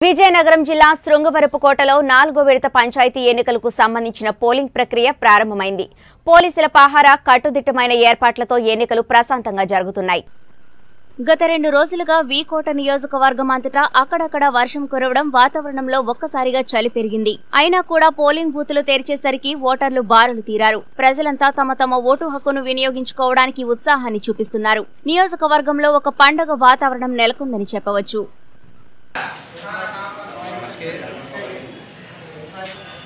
విజయనగరం జిల్లా శృంగవరపుకోటలో నాలుగో విడత పంచాయతీ ఎన్నికలకు సంబంధించిన పోలింగ్ ప్రక్రియ ప్రారంభమైంది పోలీసుల పహారా కట్టుదిట్టమైన ఏర్పాట్లతో ఎన్నికలు ప్రశాంతంగా జరుగుతున్నాయి గత రెండు రోజులుగా వీకోట నియోజకవర్గం అంతటా అక్కడక్కడ వర్షం కురవడం వాతావరణంలో ఒక్కసారిగా చలి పెరిగింది అయినా కూడా పోలింగ్ బూతులు తెరిచేసరికి ఓటర్లు బారులు తీరారు ప్రజలంతా తమ తమ ఓటు హక్కును వినియోగించుకోవడానికి ఉత్సాహాన్ని చూపిస్తున్నారు నియోజకవర్గంలో ఒక పండగ వాతావరణం నెలకొందని చెప్పవచ్చు